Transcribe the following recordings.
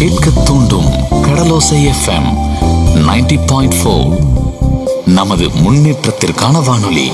கேட்க தூண்டும் கடலோசை FM 90.4 point நமது முன்னேற்றத்திற்கான வானொலி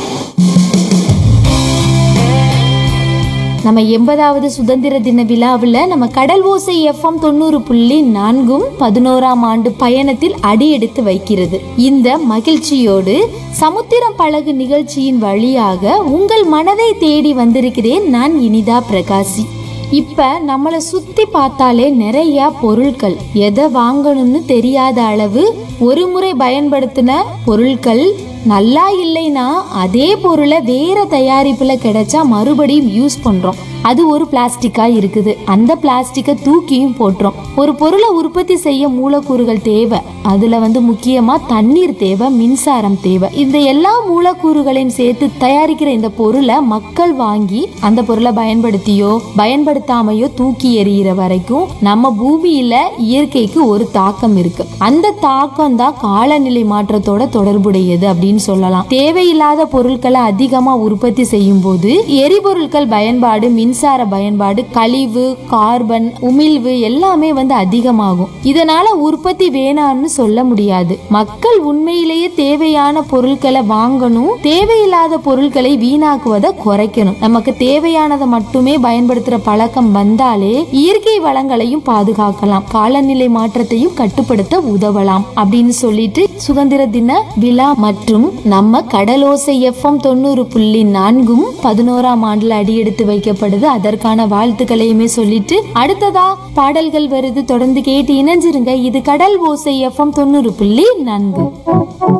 நம்ம எண்பதாவது சுதந்திர தின விழாவில் நம்ம கடல் ஓசை எஃப்எம் தொண்ணூறு புள்ளி நான்கும் பதினோராம் ஆண்டு பயணத்தில் அடியெடுத்து வைக்கிறது இந்த மகிழ்ச்சியோடு சமுத்திரம் பழகு நிகழ்ச்சியின் வழியாக உங்கள் மனதை தேடி வந்திருக்கிறேன் நான் இனிதா பிரகாசி இப்ப நம்மளை சுத்தி பார்த்தாலே நிறைய பொருட்கள் எதை வாங்கணும்னு தெரியாத அளவு ஒரு முறை பயன்படுத்தின பொருட்கள் நல்லா இல்லைன்னா அதே பொருளை வேற தயாரிப்புல கிடைச்சா மறுபடியும் யூஸ் பண்றோம் அது ஒரு பிளாஸ்டிக்கா இருக்குது அந்த பிளாஸ்டிக்கை தூக்கியும் போட்டுறோம் ஒரு பொருளை உற்பத்தி செய்ய மூலக்கூறுகள் தேவை அதுல வந்து முக்கியமா தண்ணீர் தேவை மின்சாரம் தேவை இந்த எல்லா மூலக்கூறுகளையும் சேர்த்து தயாரிக்கிற இந்த பொருளை மக்கள் வாங்கி அந்த பொருளை பயன்படுத்தியோ பயன்படுத்தாமையோ தூக்கி எறிகிற வரைக்கும் நம்ம பூமியில இயற்கைக்கு ஒரு தாக்கம் இருக்கு அந்த தாக்கம் தான் காலநிலை மாற்றத்தோட தொடர்புடையது அப்படின்னு சொல்லலாம் தேவையில்லாத பொருட்களை அதிகமா உற்பத்தி செய்யும் போது எரிபொருட்கள் பயன்பாடு மின்சார பயன்பாடு கழிவு கார்பன் உமிழ்வு எல்லாமே வந்து அதிகமாகும் இதனால உற்பத்தி வேணாம்னு சொல்ல முடியாது மக்கள் உண்மையிலேயே தேவையான பொருட்களை வாங்கணும் தேவையில்லாத பொருட்களை வீணாக்குவதை குறைக்கணும் நமக்கு தேவையானதை மட்டுமே பயன்படுத்துற பழக்கம் வந்தாலே இயற்கை வளங்களையும் பாதுகாக்கலாம் காலநிலை மாற்றத்தையும் கட்டுப்படுத்த உதவலாம் அப்படின்னு சொல்லிட்டு சுதந்திர தின விழா மற்றும் நம்ம கடலோசை எஃப்எம் தொண்ணூறு புள்ளி நான்கும் பதினோராம் ஆண்டுல அடியெடுத்து வைக்கப்படுது அதற்கான வாழ்த்துக்களையுமே சொல்லிட்டு அடுத்ததா பாடல்கள் வருது தொடர்ந்து கேட்டு இணைஞ்சிருங்க இது கடல் ஓசை எஃப்எம் தொண்ணூறு புள்ளி நான்கு